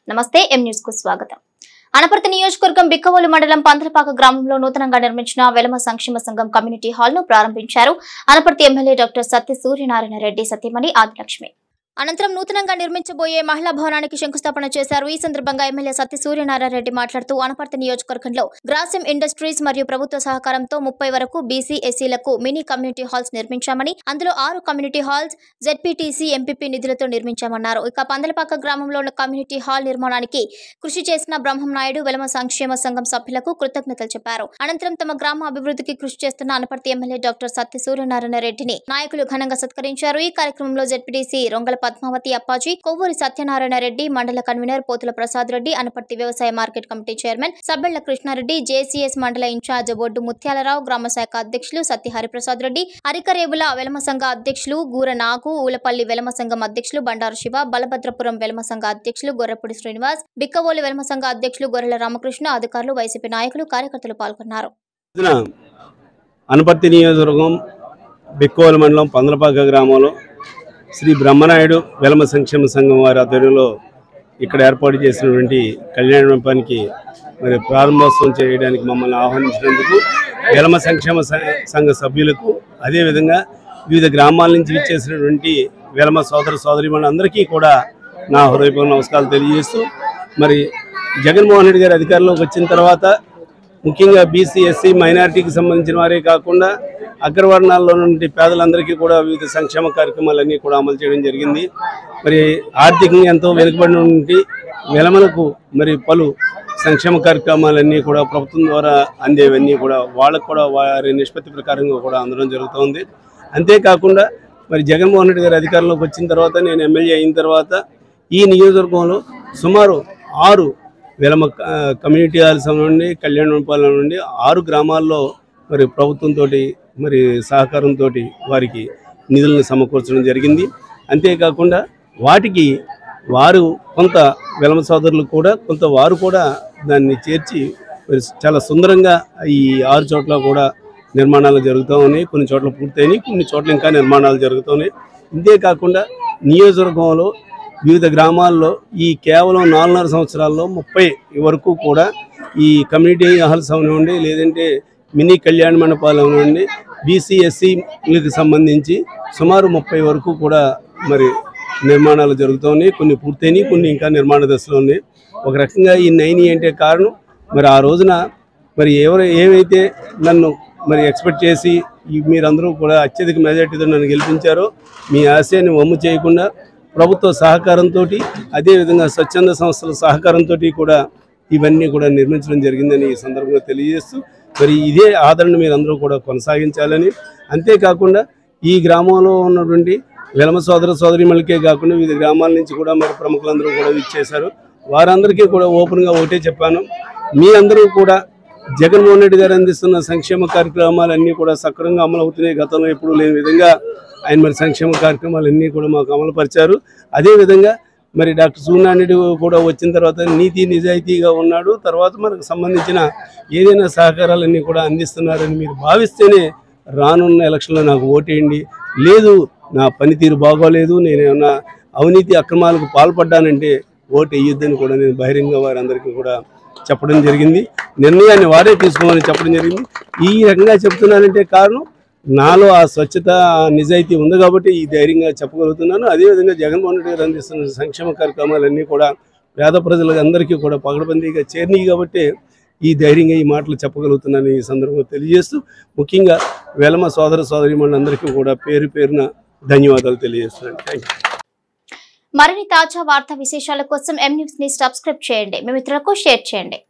నమస్తే M news కు స్వాగతం అనపర్తి నియోజకవర్గం బిక్కవోలు మండలం పందలపాక గ్రామంలో నూతనంగా నిర్మించిన వెలమ సంక్షేమ సంఘం కమ్యూనిటీ హాల్ ను ప్రారంభించారు అనపర్తి ఎమ్మెల్యే డాక్టర్ సత్య సూర్యనారాయణ రెడ్డి సత్యమణి ఆదిలక్ష్మి అనంతరం నూతనంగా నిర్మించబోయే మహిళా భవనానికి శంకుస్థాపన చేశారు ఈ సందర్భంగా ఎమ్మెల్యే సత్య సూర్యనారాయణ రెడ్డి మాట్లాడుతూ అనపర్తి నియోజకవర్గంలో గ్రాసిం ఇండస్ట్రీస్ మరియు ప్రభుత్వ సహకారంతో ముప్పై వరకు బీసీ ఎస్సీలకు మినీ కమ్యూనిటీ హాల్స్ నిర్మించామని అందులో ఆరు కమ్యూనిటీ హాల్స్ జెడ్పీటీసీ ఎంపీపీ నిధులతో నిర్మించామన్నారు ఇక పందలపాక గ్రామంలో ఉన్న కమ్యూనిటీ హాల్ నిర్మాణానికి కృషి చేసిన బ్రహ్మం నాయుడు వెలమ సంక్షేమ సంఘం సభ్యులకు కృతజ్ఞతలు చెప్పారు అనంతరం తమ గ్రామ అభివృద్ధికి కృషి చేస్తున్న అనపర్తి ఎమ్మెల్యే డాక్టర్ సత్య సూర్యనారాయణ రెడ్డిని నాయకులు ఘనంగా సత్కరించారు ఈ కార్యక్రమంలో జెడ్పీటీసీ రొంగల పద్మావతి అప్పాజీ కొవ్వూరి సత్యనారాయణ రెడ్డి మండల కన్వీనర్ పోతుల ప్రసాద్ రెడ్డి అనపర్తి వ్యవసాయ market committee chairman Sabbella Krishnareddy JCS మండల ఇన్ఛార్జ్ బొడ్డు ముత్యాలరావు గ్రామ శాఖ అధ్యక్షులు సత్య హరిప్రసాద్ రెడ్డి అరికరేవుల వెలమ సంఘ అధ్యక్షులు గూర నాగు ఊలపల్లి వెలమ సంఘం అధ్యక్షులు బండారు శివ బలభద్రపురం వెలమ సంఘ అధ్యక్షులు గొర్రపూడి శ్రీనివాస్ బిక్కవోలు వెలమ సంఘ అధ్యక్షులు గొర్రెల రామకృష్ణ అధికారులు వైసీపీ నాయకులు కార్యకర్తలు పాల్గొన్నారు రోజున అనపర్తి నియోజకవర్గం బిక్కోల మండలం పందలపాక గ్రామంలో శ్రీ బ్రహ్మనాయుడు వెలమ సంక్షేమ సంఘం వారి ఆధ్వర్యంలో ఇక్కడ ఏర్పాటు చేసినటువంటి కళ్యాణ మండపానికి మరి ప్రారంభోత్సవం చేయడానికి మమ్మల్ని ఆహ్వానించినందుకు వెలమ సంక్షేమ స- సంఘ సభ్యులకు అదేవిధంగా వివిధ గ్రామాల నుంచి విచ్చేసినటువంటి వెలమ సోదర సోదరి అందరికీ కూడా నా హృదయపూర్వక నమస్కారాలు తెలియజేస్తూ మరి జగన్మోహన్ రెడ్డి గారి అధికారంలోకి వచ్చిన తర్వాత ముఖ్యంగా బీసీ ఎస్సీ మైనారిటీకి సంబంధించిన వారే కాకుండా అగ్రవర్ణాల్లో నుండి పేదలందరికీ కూడా వివిధ సంక్షేమ కార్యక్రమాలన్నీ కూడా అమలు చేయడం జరిగింది మరి ఆర్థికంగా ఎంతో వెనుకబడిన నుండి వెలమలకు మరి పలు సంక్షేమ కార్యక్రమాలన్నీ కూడా ప్రభుత్వం ద్వారా అందేవన్నీ కూడా వాళ్ళకు కూడా వారి నిష్పత్తి ప్రకారంగా కూడా అందడం జరుగుతోంది అంతేకాకుండా మరి జగన్మోహన్ రెడ్డి గారి అధికారంలోకి వచ్చిన తర్వాత నేను ఎమ్మెల్యే అయిన తర్వాత ఈ నియోజకవర్గంలో సుమారు ఆరు వెలమ ఆ, కమ్యూనిటీ హాల్స్ నుండి కళ్యాణ మండపాల నుండి ఆరు గ్రామాల్లో మరి ప్రభుత్వంతో మరి సహకారంతో వారికి నిధులను సమకూర్చడం జరిగింది అంతేకాకుండా వాటికి వారు కొంత వెలమ సోదరులు కూడా కొంత వారు కూడా దాన్ని చేర్చి మరి చాలా సుందరంగా ఈ ఆరు చోట్ల కూడా నిర్మాణాలు జరుగుతూ ఉన్నాయి కొన్ని చోట్ల పూర్తయినాయి కొన్ని చోట్ల ఇంకా నిర్మాణాలు జరుగుతున్నాయి ఇంతే కాకుండా నియోజకవర్గంలో వివిధ గ్రామాల్లో ఈ కేవలం నాలుగున్నర సంవత్సరాల్లో ముప్పై వరకు కూడా ఈ కమ్యూనిటీ హాల్స్ అవనివ్వండి లేదంటే మినీ కళ్యాణ మండపాలు అవనివ్వండి బీసీ ఎస్సీలకు సంబంధించి సుమారు ముప్పై వరకు కూడా మరి నిర్మాణాలు జరుగుతూ ఉన్నాయి కొన్ని పూర్తయినాయి కొన్ని ఇంకా నిర్మాణ దశలో ఉన్నాయి ఒక రకంగా ఈ నైన్ అంటే కారణం మరి ఆ రోజున మరి ఎవరు ఏమైతే నన్ను మరి ఎక్స్పెక్ట్ చేసి ఈ మీరందరూ కూడా అత్యధిక మెజార్టీతో నన్ను గెలిపించారో మీ ఆశయాన్ని వమ్ము చేయకుండా ప్రభుత్వ సహకారంతో అదేవిధంగా స్వచ్ఛంద సంస్థల సహకారంతో కూడా ఇవన్నీ కూడా నిర్మించడం జరిగిందని ఈ సందర్భంగా తెలియజేస్తూ మరి ఇదే ఆదరణ మీరందరూ కూడా కొనసాగించాలని అంతేకాకుండా ఈ గ్రామంలో ఉన్నటువంటి వెలమ సోదర సోదరిమలకే కాకుండా వివిధ గ్రామాల నుంచి కూడా మరి ప్రముఖులందరూ కూడా ఇచ్చేశారు వారందరికీ కూడా ఓపెన్గా ఒకటే చెప్పాను మీ అందరూ కూడా జగన్మోహన్ రెడ్డి గారు అందిస్తున్న సంక్షేమ కార్యక్రమాలన్నీ కూడా సక్రమంగా అమలు అవుతున్నాయి గతంలో ఎప్పుడు లేని విధంగా ఆయన మరి సంక్షేమ కార్యక్రమాలన్నీ కూడా మాకు అమలుపరిచారు అదేవిధంగా మరి డాక్టర్ సూర్యనారాయణ కూడా వచ్చిన తర్వాత నీతి నిజాయితీగా ఉన్నాడు తర్వాత మనకు సంబంధించిన ఏదైనా సహకారాలన్నీ కూడా అందిస్తున్నారని మీరు భావిస్తేనే రానున్న ఎలక్షన్లో నాకు ఓటేయండి లేదు నా పనితీరు బాగోలేదు నేను ఏమన్నా అవినీతి అక్రమాలకు పాల్పడ్డానంటే ఓటు వేయొద్దని కూడా నేను బహిరంగ వారందరికీ కూడా చెప్పడం జరిగింది నిర్ణయాన్ని వారే తీసుకోమని చెప్పడం జరిగింది ఈ రకంగా చెప్తున్నానంటే కారణం నాలో ఆ స్వచ్ఛత ఆ నిజాయితీ ఉంది కాబట్టి ఈ ధైర్యంగా చెప్పగలుగుతున్నాను అదేవిధంగా జగన్మోహన్ రెడ్డి గారు అందిస్తున్న సంక్షేమ కార్యక్రమాలన్నీ కూడా పేద ప్రజలకు అందరికీ కూడా పగడబందీగా చేరినాయి కాబట్టి ఈ ధైర్యంగా ఈ మాటలు చెప్పగలుగుతున్నాను ఈ సందర్భంగా తెలియజేస్తూ ముఖ్యంగా వెలమ సోదర సోదరి అందరికీ కూడా పేరు పేరున ధన్యవాదాలు తెలియజేస్తున్నాను థ్యాంక్ యూ మరిన్ని తాజా వార్తా విశేషాల కోసం ఎం న్యూస్ ని సబ్స్క్రైబ్ చేయండి మీ మిత్రులకు షేర్ చేయండి